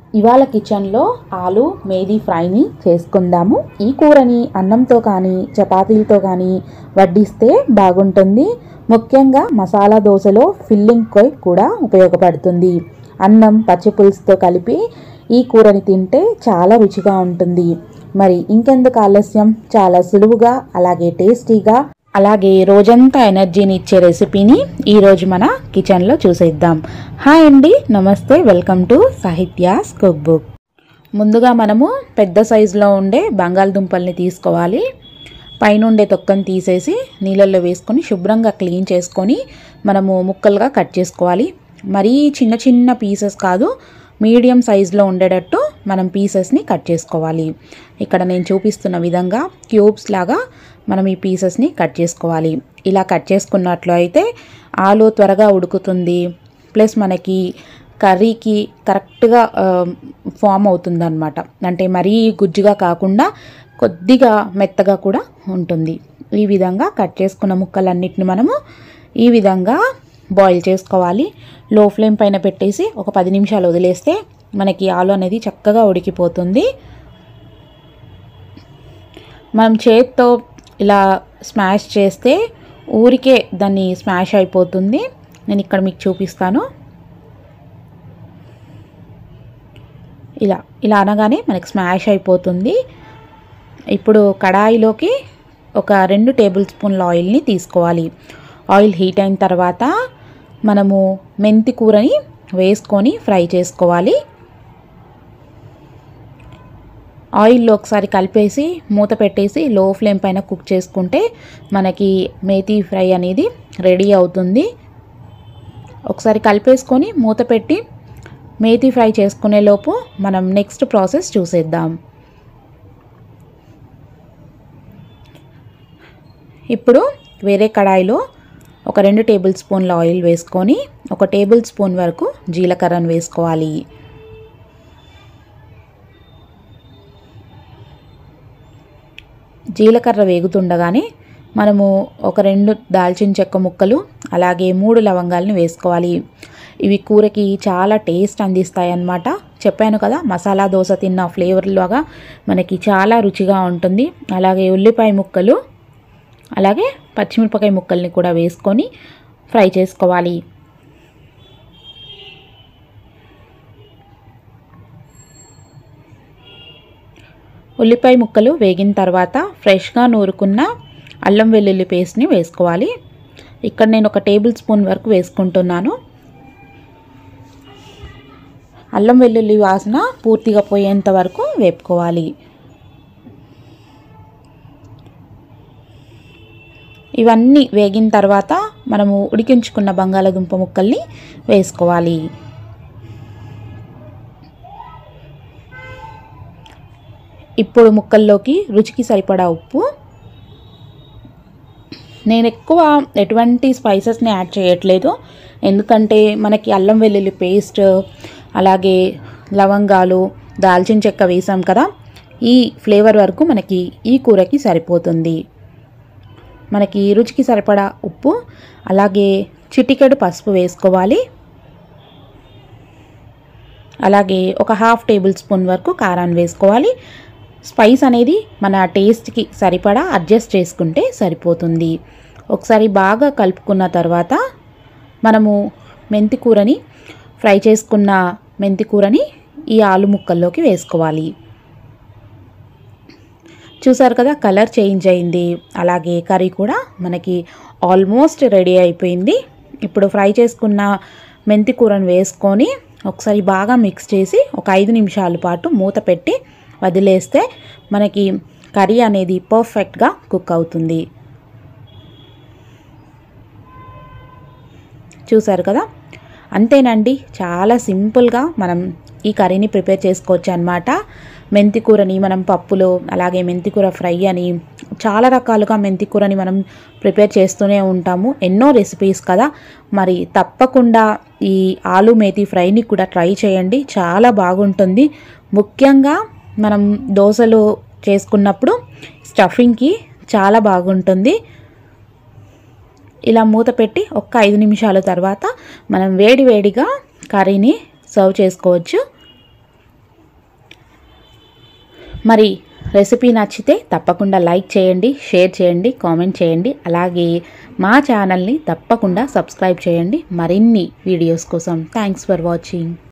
ఇవాళ కిచెన్లో ఆలు మేది ఫ్రైని చేసుకుందాము ఈ కూరని అన్నంతో కానీ చపాతీలతో కానీ వడ్డిస్తే బాగుంటుంది ముఖ్యంగా మసాలా దోశలో ఫిల్లింగ్ కొయ్ కూడా ఉపయోగపడుతుంది అన్నం పచ్చిపులుసుతో కలిపి ఈ కూరని తింటే చాలా రుచిగా ఉంటుంది మరి ఇంకెందుకు ఆలస్యం చాలా సులువుగా అలాగే టేస్టీగా అలాగే రోజంతా ఎనర్జీని ఇచ్చే రెసిపీని ఈరోజు మన కిచెన్లో చూసేద్దాం హాయ్ అండి నమస్తే welcome to Sahithya's cook book ముందుగా మనము పెద్ద సైజులో ఉండే బంగాళదుంపల్ని తీసుకోవాలి పైనుండే తొక్కను తీసేసి నీళ్ళల్లో వేసుకొని శుభ్రంగా క్లీన్ చేసుకొని మనము ముక్కలుగా కట్ చేసుకోవాలి మరీ చిన్న చిన్న పీసెస్ కాదు మీడియం సైజులో ఉండేటట్టు మనం పీసెస్ని కట్ చేసుకోవాలి ఇక్కడ నేను చూపిస్తున్న విధంగా క్యూబ్స్ లాగా మనం ఈ పీసెస్ని కట్ చేసుకోవాలి ఇలా కట్ చేసుకున్నట్లు అయితే ఆలు త్వరగా ఉడుకుతుంది ప్లస్ మనకి కర్రీకి కరెక్ట్గా ఫామ్ అవుతుంది అనమాట అంటే మరీ గుజ్జుగా కాకుండా కొద్దిగా మెత్తగా కూడా ఉంటుంది ఈ విధంగా కట్ చేసుకున్న ముక్కలన్నిటిని మనము ఈ విధంగా బాయిల్ చేసుకోవాలి లో ఫ్లేమ్ పైన పెట్టేసి ఒక పది నిమిషాలు వదిలేస్తే మనకి ఆలు అనేది చక్కగా ఉడికిపోతుంది మనం చేత్తో ఇలా స్మాష్ చేస్తే ఊరికే దాన్ని స్మాష్ అయిపోతుంది నేను ఇక్కడ మీకు చూపిస్తాను ఇలా ఇలా అనగానే మనకి స్మాష్ అయిపోతుంది ఇప్పుడు కడాయిలోకి ఒక రెండు టేబుల్ స్పూన్ల ఆయిల్ని తీసుకోవాలి ఆయిల్ హీట్ అయిన తర్వాత మనము మెంతి కూరని వేసుకొని ఫ్రై చేసుకోవాలి ఆయిల్లో ఒకసారి కలిపేసి మూత పెట్టేసి లో ఫ్లేమ్ పైన కుక్ చేసుకుంటే మనకి మేతి ఫ్రై అనేది రెడీ అవుతుంది ఒకసారి కలిపేసుకొని మూత పెట్టి మేతి ఫ్రై చేసుకునే లోపు మనం నెక్స్ట్ ప్రాసెస్ చూసేద్దాం ఇప్పుడు వేరే కడాయిలో ఒక రెండు టేబుల్ స్పూన్ల ఆయిల్ వేసుకొని ఒక టేబుల్ స్పూన్ వరకు జీలకర్రను వేసుకోవాలి జీలకర్ర వేగుతుండగానే మనము ఒక రెండు దాల్చిన చెక్క ముక్కలు అలాగే మూడు లవంగాలను వేసుకోవాలి ఇవి కూరకి చాలా టేస్ట్ అందిస్తాయి అన్నమాట చెప్పాను కదా మసాలా దోశ తిన్న ఫ్లేవర్ లాగా మనకి చాలా రుచిగా ఉంటుంది అలాగే ఉల్లిపాయ ముక్కలు అలాగే పచ్చిమిరపకాయ ముక్కల్ని కూడా వేసుకొని ఫ్రై చేసుకోవాలి ఉల్లిపాయ ముక్కలు వేగిన తర్వాత ఫ్రెష్గా నూరుకున్న అల్లం వెల్లుల్లి పేస్ట్ని వేసుకోవాలి ఇక్కడ నేను ఒక టేబుల్ స్పూన్ వరకు వేసుకుంటున్నాను అల్లం వెల్లుల్లి వాసన పూర్తిగా పోయేంత వరకు వేపుకోవాలి ఇవన్నీ వేగిన తర్వాత మనము ఉడికించుకున్న బంగాళదుంప ముక్కల్ని వేసుకోవాలి ఇప్పుడు ముక్కల్లోకి రుచికి సరిపడా ఉప్పు నేను ఎక్కువ ఎటువంటి స్పైసెస్ని యాడ్ చేయట్లేదు ఎందుకంటే మనకి అల్లం వెల్లుల్లి పేస్ట్ అలాగే లవంగాలు దాల్చిన చెక్క వేసాం కదా ఈ ఫ్లేవర్ వరకు మనకి ఈ కూరకి సరిపోతుంది మనకి రుచికి సరిపడా ఉప్పు అలాగే చిటికెడు పసుపు వేసుకోవాలి అలాగే ఒక హాఫ్ టేబుల్ స్పూన్ వరకు కారాన్ని వేసుకోవాలి స్పైస్ అనేది మన టేస్ట్కి సరిపడా అడ్జస్ట్ చేసుకుంటే సరిపోతుంది ఒకసారి బాగా కలుపుకున్న తర్వాత మనము మెంతి కూరని ఫ్రై చేసుకున్న మెంతి కూరని ఈ ఆలు ముక్కల్లోకి వేసుకోవాలి చూసారు కదా కలర్ చేంజ్ అయింది అలాగే కర్రీ కూడా మనకి ఆల్మోస్ట్ రెడీ అయిపోయింది ఇప్పుడు ఫ్రై చేసుకున్న మెంతి కూరను వేసుకొని ఒకసారి బాగా మిక్స్ చేసి ఒక ఐదు నిమిషాల పాటు మూత పెట్టి వదిలేస్తే మనకి కర్రీ అనేది పర్ఫెక్ట్గా కుక్ అవుతుంది చూసారు కదా అంతేనండి చాలా సింపుల్గా మనం ఈ కర్రీని ప్రిపేర్ చేసుకోవచ్చు అనమాట మెంతి కూరని మనం పప్పులో అలాగే మెంతి కూర ఫ్రై అని చాలా రకాలుగా మెంతి కూరని మనం ప్రిపేర్ చేస్తూనే ఉంటాము ఎన్నో రెసిపీస్ కదా మరి తప్పకుండా ఈ ఆలు మేతి ఫ్రైని కూడా ట్రై చేయండి చాలా బాగుంటుంది ముఖ్యంగా మనం దోశలు చేసుకున్నప్పుడు స్టఫింగ్కి చాలా బాగుంటుంది ఇలా మూత పెట్టి ఒక్క ఐదు నిమిషాల తర్వాత మనం వేడి వేడిగా కర్రీని సర్వ్ చేసుకోవచ్చు మరి రెసిపీ నచ్చితే తప్పకుండా లైక్ చేయండి షేర్ చేయండి కామెంట్ చేయండి అలాగే మా ఛానల్ని తప్పకుండా సబ్స్క్రైబ్ చేయండి మరిన్ని వీడియోస్ కోసం థ్యాంక్స్ ఫర్ వాచింగ్